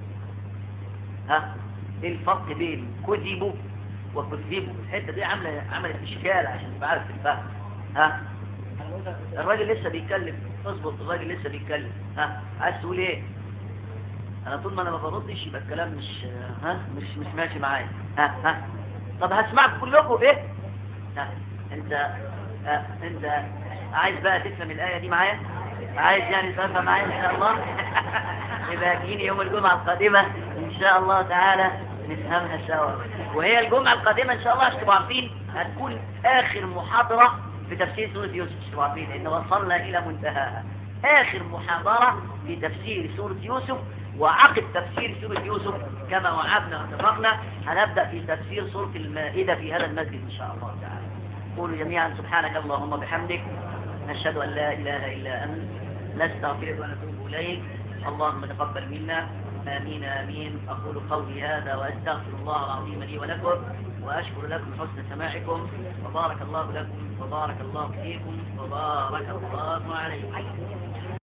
ها ايه الفرق بين كذبوا وكذبوا الحته دي عامله عملت اشكال عشان تبقى عارف الفهم ها الراجل لسه بيتكلم اظبط الراجل لسه بيتكلم ها عايز تقول ايه انا طول ما انا ما بردش يبقى الكلام مش ها مش مش ماشي معايا ها ها طب هسمعكم كلكم ايه ها انت ها انت عايز بقى تفهم الايه دي معايا عايز يعني تفهم معايا ان شاء الله يبقى هتجيني يوم الجمعه القادمه ان شاء الله تعالى نفهمها سوا وهي الجمعه القادمه ان شاء الله عشان تبقوا عارفين هتكون اخر محاضره في تفسير سوره يوسف تبقوا عارفين ان وصلنا الى منتهاها اخر محاضره في تفسير سوره يوسف وعقد تفسير سورة يوسف كما وعدنا واتفقنا هنبدأ في تفسير سورة المائدة في هذا المسجد إن شاء الله تعالى قولوا جميعا سبحانك اللهم بحمدك نشهد أن لا إله إلا أنت نستغفرك ونتوب إليك اللهم تقبل منا آمين آمين أقول قولي هذا وأستغفر الله العظيم لي ولكم وأشكر لكم حسن سماعكم وبارك الله لكم وبارك الله فيكم وبارك الله عليكم